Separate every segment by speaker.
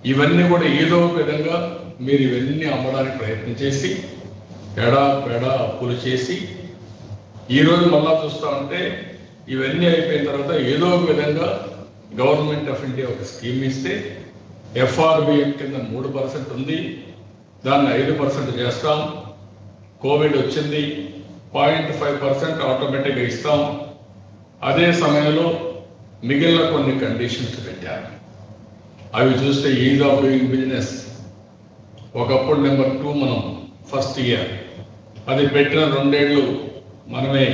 Speaker 1: ఇవన్నీ కూడా ఏదో ఒక విధంగా మీరు ఇవన్నీ అమ్మడానికి ప్రయత్నం చేసి ఎడా పెడా అప్పులు చేసి ఈ రోజు మళ్ళా చూస్తా ఉంటే ఇవన్నీ అయిపోయిన తర్వాత ఏదో ఒక విధంగా గవర్నమెంట్ ఆఫ్ ఇండియా ఒక స్కీమ్ ఇస్తే ఎఫ్ఆర్బిఎం కింద మూడు పర్సెంట్ ఉంది దాన్ని ఐదు పర్సెంట్ చేస్తాం కోవిడ్ వచ్చింది పాయింట్ ఫైవ్ పర్సెంట్ ఆటోమేటిక్గా ఇస్తాం అదే సమయంలో మిగిలిన కొన్ని కండిషన్స్ పెట్టారు అవి చూస్తే ఈజ్ ఆఫ్ డూయింగ్ బిజినెస్ ఒకప్పుడు నెంబర్ టూ మనం ఫస్ట్ ఇయర్ అది పెట్టిన రెండేళ్ళు మనమే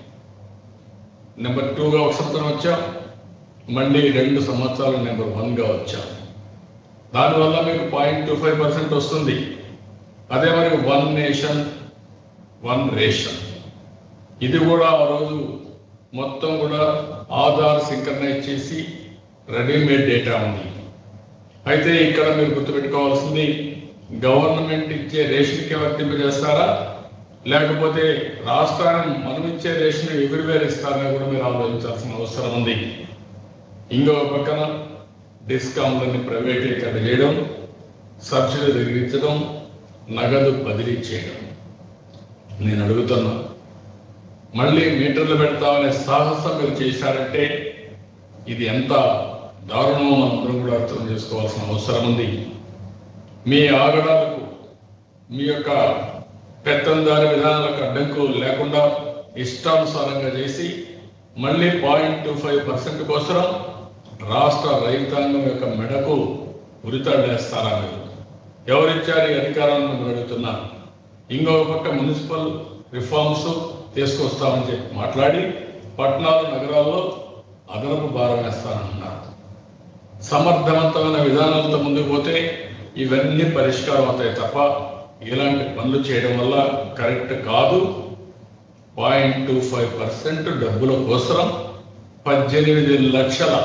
Speaker 1: నెంబర్ టూగా ఒక సంవత్సరం వచ్చాం మళ్ళీ రెండు సంవత్సరాలు నెంబర్ వన్గా వచ్చాం దానివల్ల మీకు పాయింట్ టూ ఫైవ్ పర్సెంట్ వస్తుంది అదే మరి వన్ నేషన్ వన్ రేషన్ ఇది కూడా ఆ రోజు మొత్తం కూడా ఆధార్ సింక్రనైజ్ చేసి రెడీమేడ్ డేటా ఉంది అయితే ఇక్కడ మీరు గుర్తుపెట్టుకోవాల్సింది గవర్నమెంట్ ఇచ్చే రేషన్కి వర్తింపజేస్తారా లేకపోతే రాష్ట్రానికి మనం ఇచ్చే రేషన్ ఎవ్రీవేర్ ఇస్తారని కూడా మీరు ఆలోచించాల్సిన అవసరం ఉంది ఇంకో పక్కన డిస్కౌంట్లని ప్రైవేటీకరణ చేయడం సబ్సిడీ తగ్గించడం నగదు బదిలీ చేయడం నేను అడుగుతున్నా మళ్ళీ మీటర్లు పెడతామనే సాహసం మీరు చేశారంటే ఇది ఎంత దారుణమో మనందరం కూడా అర్థం చేసుకోవాల్సిన అవసరం ఉంది మీ ఆగడాలకు మీ యొక్క పెత్తందారి విధానాలకు అడ్డంకు లేకుండా ఇష్టానుసారంగా చేసి మళ్ళీ పాయింట్ టూ ఫైవ్ పర్సెంట్ కోసం రాష్ట్ర రైతాంగం యొక్క మెడకు ఉరితాడేస్తారా మీరు ఎవరిచ్చారు ఈ అధికారాన్ని మేము అడుగుతున్నారు ఇంకొక పక్క మున్సిపల్ రిఫార్మ్స్ తీసుకొస్తామని చెప్పి మాట్లాడి పట్టణాలు నగరాల్లో అదనపు భారం వేస్తానంటున్నారు సమర్థవంతమైన విధానాలతో ముందుకు పోతే ఇవన్నీ పరిష్కారం అవుతాయి తప్ప ఇలాంటి పనులు చేయడం వల్ల కరెక్ట్ కాదు పాయింట్ టూ ఫైవ్ పర్సెంట్ డబ్బుల కోసం పద్దెనిమిది లక్షల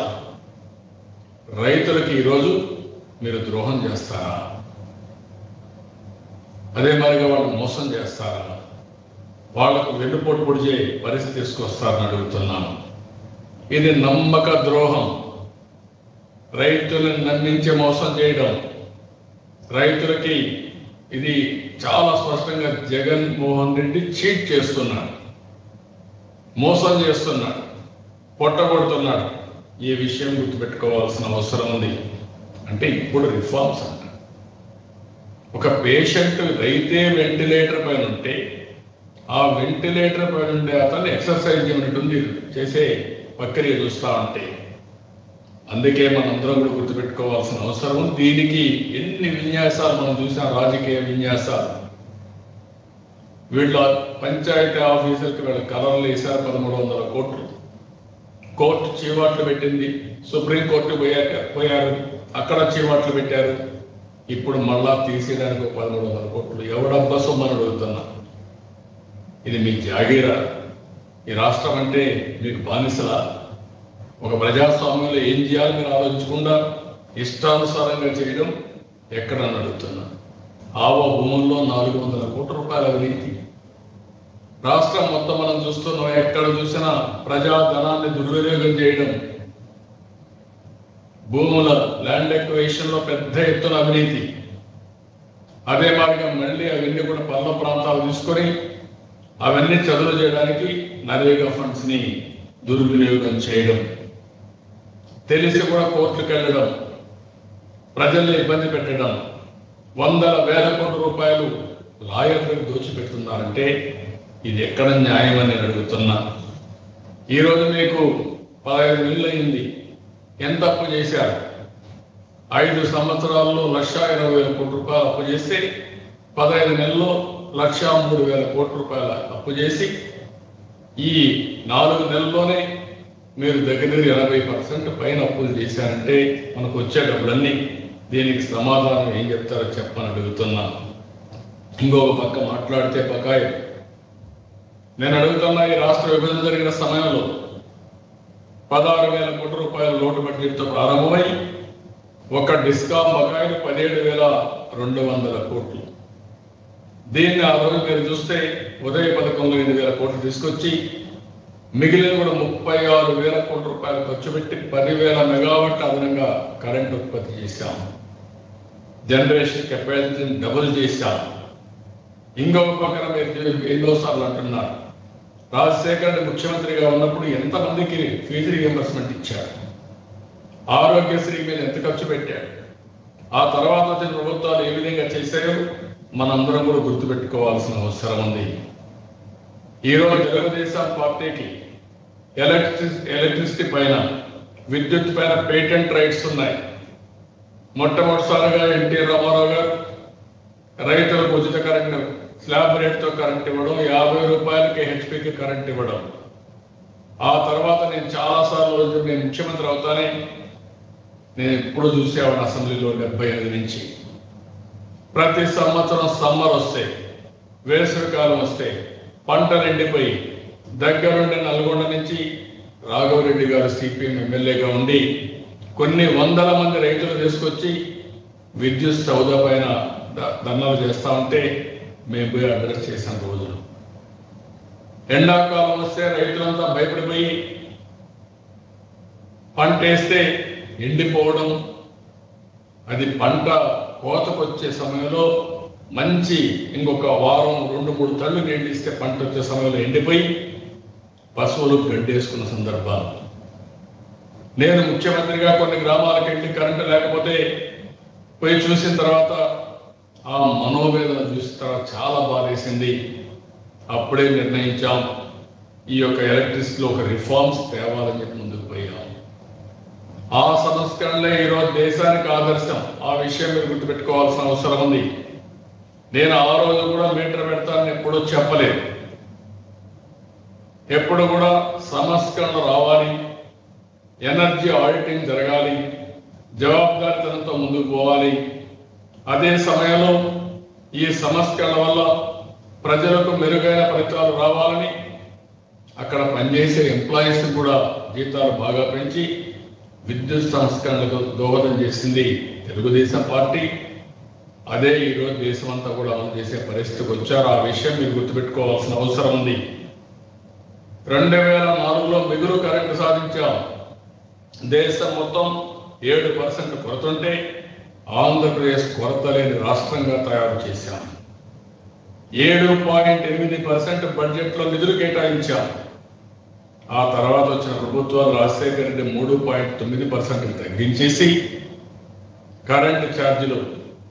Speaker 1: రైతులకి ఈరోజు మీరు ద్రోహం చేస్తారా అదే మరిగా వాళ్ళు మోసం చేస్తారా వాళ్లకు వెన్నుపోటు పొడిచే పరిస్థితి తీసుకొస్తారని అడుగుతున్నాను ఇది నమ్మక ద్రోహం రైతులను నమ్మించి మోసం చేయడం రైతులకి ఇది చాలా స్పష్టంగా జగన్మోహన్ రెడ్డి చీట్ చేస్తున్నాడు మోసం చేస్తున్నాడు పొట్టగొడుతున్నాడు ఈ విషయం గుర్తుపెట్టుకోవాల్సిన అవసరం ఉంది అంటే ఇప్పుడు రిఫార్మ్స్ అంట ఒక పేషెంట్ రైతే వెంటిలేటర్ పైన ఉంటే ఆ వెంటిలేటర్ పైన ఉండే అతను ఎక్సర్సైజ్ యూనిట్ ఉంది చేసే ప్రక్రియ చూస్తా ఉంటే అందుకే మనందరం కూడా గుర్తుపెట్టుకోవాల్సిన అవసరం ఉంది. దీనికి ఎన్ని విన్యాసాలు మనం చూసాం రాజకీయ విన్యాసాలు వీళ్ళ పంచాయతీ ఆఫీసర్కి వీళ్ళ కలర్లు వేశారు పదమూడు వందల కోట్లు కోర్టు చీవాట్లు పెట్టింది సుప్రీం కోర్టు పోయాక పోయారు అక్కడ చీవాట్లు పెట్టారు ఇప్పుడు మళ్ళా తీసేయడానికి ఒక పదమూడు వందల కోట్లు ఎవడబ్బా సొమ్మని అడుగుతున్నా ఇది మీ జాగీరా ఈ రాష్ట్రం అంటే మీకు బానిసలా ఒక ప్రజాస్వామ్యంలో ఏం చేయాలి మీరు ఆలోచించకుండా ఇష్టానుసారంగా చేయడం ఎక్కడని అడుగుతున్నా ఆవ భూముల్లో నాలుగు వందల కోట్ల రూపాయల అవినీతి రాష్ట్రం మొత్తం మనం చూస్తున్నాం ఎక్కడ చూసినా ప్రజా ధనాన్ని దుర్వినియోగం చేయడం భూముల ల్యాండ్ ఎక్వేషన్ లో పెద్ద ఎత్తున అవినీతి అదే మార్గం మళ్ళీ అవన్నీ కూడా పల్ల ప్రాంతాలు తీసుకొని అవన్నీ చదువు చేయడానికి నరేగా ఫండ్స్ ని దుర్వినియోగం చేయడం తెలిసి కూడా కోర్టుకు వెళ్ళడం ప్రజల్ని ఇబ్బంది పెట్టడం వందల వేల కోట్ల రూపాయలు లాయర్లకు దోచిపెడుతున్నారంటే ఇది ఎక్కడ న్యాయం అని నేను అడుగుతున్నా ఈరోజు మీకు పదహైదు నెలలు అయింది ఎంత అప్పు చేశారు ఐదు సంవత్సరాల్లో లక్ష ఇరవై వేల కోట్ల రూపాయలు అప్పు చేస్తే పదహైదు నెలల్లో లక్ష మూడు వేల కోట్ల రూపాయల అప్పు చేసి ఈ నాలుగు నెలల్లోనే మీరు దగ్గర దగ్గర ఎనభై పర్సెంట్ పైన అప్పులు చేశారంటే మనకు వచ్చే డబ్బులన్నీ దీనికి సమాధానం ఏం చెప్తారో చెప్పని అడుగుతున్నా ఇంకొక పక్క మాట్లాడితే బకాయి నేను అడుగుతున్నా ఈ రాష్ట్ర విభజన జరిగిన సమయంలో పదహారు వేల కోట్ల రూపాయల లోటు బడ్జెట్తో ప్రారంభమై ఒక డిస్కాం బకాయిలు పదిహేడు వేల రెండు వందల కోట్లు దీన్ని ఆ రోజు మీరు చూస్తే ఉదయ పథకంలో ఎనిమిది వేల కోట్లు తీసుకొచ్చి మిగిలిన కూడా ముప్పై ఆరు వేల కోట్ల రూపాయలు ఖర్చు పెట్టి పదివేల మెగావాట్ అదనంగా కరెంట్ ఉత్పత్తి చేశాం జనరేషన్ కెపాసిటీని డబుల్ చేశాం ఇంకొక పక్కన మీరు చూ- ఎన్నోసార్లు అంటున్నారు రాజశేఖర్ రెడ్డి ముఖ్యమంత్రిగా ఉన్నప్పుడు ఎంతమందికి ఫీజు రియంబర్స్మెంట్ ఇచ్చాడు ఆరోగ్యశ్రీ మీద ఎంత ఖర్చు పెట్టాడు ఆ తర్వాత వచ్చిన ప్రభుత్వాలు ఏ విధంగా చేశాయో మనందరం కూడా గుర్తుపెట్టుకోవాల్సిన అవసరం ఉంది ఈరోజు తెలుగుదేశం పార్టీకి ఎలక్ట్రిసి ఎలక్ట్రిసిటీ పైన విద్యుత్ పైన పేటెంట్ రైట్స్ ఉన్నాయి మొట్టమొదటిసారిగా ఎన్టీ రామారావు గారు రైతులకు ఉచిత కరెంట్ స్లాబ్ రేట్తో కరెంట్ ఇవ్వడం యాభై రూపాయలకి హెచ్పికి కరెంట్ ఇవ్వడం ఆ తర్వాత నేను చాలా సార్లు నేను ముఖ్యమంత్రి అవుతానే నేను ఎప్పుడు చూసేవాడిని అసెంబ్లీలో డెబ్బై ఎనిమిది నుంచి ప్రతి సంవత్సరం సమ్మర్ వస్తే వేసవికాలం వస్తే పంటలు ఎండిపోయి దగ్గరుండి నల్గొండ నుంచి రాఘవరెడ్డి గారు సిపిఎం ఎమ్మెల్యేగా ఉండి కొన్ని వందల మంది రైతులు తీసుకొచ్చి విద్యుత్ సౌద పైన ద- ధర్నాలు చేస్తా ఉంటే మేము పోయి అడ్రస్ చేసిన రోజులు ఎండాకాలం వస్తే రైతులంతా భయపడిపోయి పంట వేస్తే ఎండిపోవడం అది పంట కోతకొచ్చే సమయంలో మంచి ఇంకొక వారం రెండు మూడు తళ్ళు నీళ్ళు ఇస్తే పంట వచ్చే సమయంలో ఎండిపోయి పశువులు గడ్డేసుకున్న సందర్భాలు నేను ముఖ్యమంత్రిగా కొన్ని గ్రామాలకు వెళ్ళి కరెంటు లేకపోతే పోయి చూసిన తర్వాత ఆ మనోవేదన చూసిన తర్వాత చాలా బాధేసింది అప్పుడే నిర్ణయించాం ఈ యొక్క ఎలక్ట్రిసిటీలో ఒక రిఫార్మ్స్ తేవాలని చెప్పి ముందుకు పోయాం ఆ సంస్కరణలే ఈరోజు దేశానికి ఆదర్శం ఆ విషయం మీరు గుర్తుపెట్టుకోవాల్సిన అవసరం ఉంది నేను ఆ రోజు కూడా మీటర్ పెడతానని ఎప్పుడూ చెప్పలేదు ఎప్పుడు కూడా సంస్కరణ రావాలి ఎనర్జీ ఆడిటింగ్ జరగాలి జవాబుదారితనంతో ముందుకు పోవాలి అదే సమయంలో ఈ సంస్కరణ వల్ల ప్రజలకు మెరుగైన ఫలితాలు రావాలని అక్కడ పనిచేసే ఎంప్లాయీస్ కూడా జీతాలు బాగా పెంచి విద్యుత్ సంస్కరణలకు దోహదం చేసింది తెలుగుదేశం పార్టీ అదే ఈరోజు దేశం అంతా కూడా అమలు చేసే పరిస్థితికి వచ్చారు ఆ విషయం మీరు గుర్తుపెట్టుకోవాల్సిన అవసరం ఉంది రెండు వేల నాలుగులో మిగులు కరెంటు సాధించాం దేశం మొత్తం ఏడు పర్సెంట్ కొరతుంటే ఆంధ్రప్రదేశ్ కొరత లేని రాష్ట్రంగా తయారు చేశాం ఏడు పాయింట్ ఎనిమిది పర్సెంట్ బడ్జెట్ లో నిధులు కేటాయించాం ఆ తర్వాత వచ్చిన ప్రభుత్వాలు రాజశేఖర రెడ్డి మూడు పాయింట్ తొమ్మిది పర్సెంట్ తగ్గించేసి కరెంటు ఛార్జీలు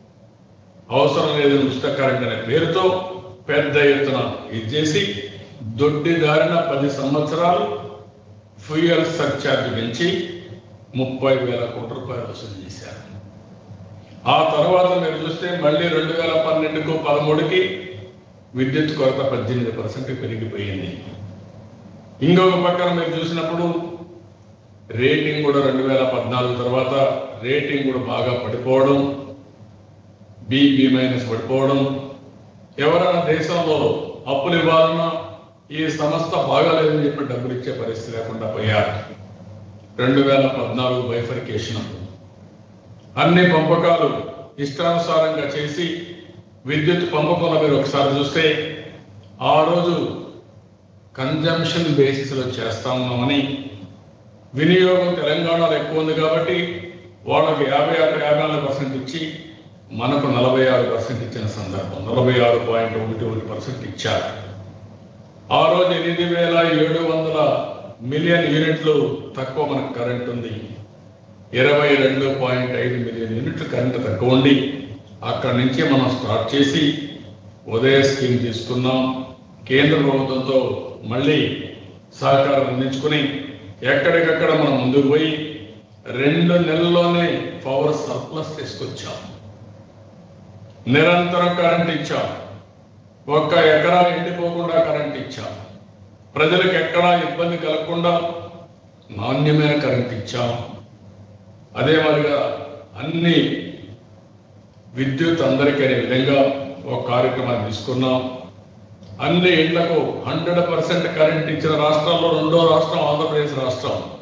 Speaker 1: అవసరం లేదని ఉచిత కరెంట్ అనే పేరుతో పెద్ద ఎత్తున ఇచ్చేసి దొడ్డి దారిన పది సంవత్సరాలు ఫ్యూయల్ సర్ఛార్జ్ పెంచి ముప్పై వేల కోట్ల రూపాయలు వసూలు చేశారు ఆ తర్వాత మీరు చూస్తే మళ్ళీ రెండు వేల పన్నెండుకు పదమూడుకి విద్యుత్ కొరత పద్దెనిమిది పర్సెంట్ పెరిగిపోయింది ఇంకొక పక్కన మీరు చూసినప్పుడు రేటింగ్ కూడా రెండు వేల పద్నాలుగు తర్వాత రేటింగ్ కూడా బాగా పడిపోవడం బి బి మైనస్ పడిపోవడం ఎవరైనా దేశంలో అప్పులు ఇవ్వాలన్నా ఈ సంస్థ బాగాలేదని చెప్పి డబ్బులు ఇచ్చే పరిస్థితి లేకుండా పోయారు రెండు వేల పద్నాలుగు బైఫర్కేషన్ అన్ని పంపకాలు ఇష్టానుసారంగా చేసి విద్యుత్ పంపకంలో మీరు ఒకసారి చూస్తే ఆ రోజు కన్జంప్షన్ బేసిస్ లో చేస్తా ఉన్నామని వినియోగం తెలంగాణలో ఎక్కువ ఉంది కాబట్టి వాళ్ళకి యాభై ఆరు యాభై నాలుగు పర్సెంట్ ఇచ్చి మనకు నలభై ఆరు పర్సెంట్ ఇచ్చిన సందర్భం నలభై ఆరు పాయింట్ ఒకటి ఒకటి పర్సెంట్ ఇచ్చారు ఆ రోజు ఎనిమిది వేల ఏడు వందల మిలియన్ యూనిట్లు తక్కువ మనకు కరెంట్ ఉంది ఇరవై రెండు పాయింట్ ఐదు మిలియన్ యూనిట్లు కరెంట్ తక్కువ ఉండి అక్కడి నుంచి మనం స్టార్ట్ చేసి ఉదయ స్కీమ్ తీసుకున్నాం కేంద్ర ప్రభుత్వంతో మళ్ళీ సహకారం అందించుకుని ఎక్కడికక్కడ మనం ముందుకు పోయి రెండు నెలల్లోనే పవర్ సర్ప్లస్ తీసుకొచ్చాం నిరంతరం కరెంట్ ఇచ్చాం ఒక్క ఎకరా ఎండిపోకుండా కరెంట్ ఇచ్చాం ప్రజలకు ఎక్కడా ఇబ్బంది కలగకుండా నాణ్యమైన కరెంట్ ఇచ్చాం అదే మాదిరిగా అన్ని విద్యుత్ అందరికీ అనే విధంగా ఒక కార్యక్రమాన్ని తీసుకున్నాం అన్ని ఇళ్లకు హండ్రెడ్ పర్సెంట్ కరెంట్ ఇచ్చిన రాష్ట్రాల్లో రెండో రాష్ట్రం ఆంధ్రప్రదేశ్ రాష్ట్రం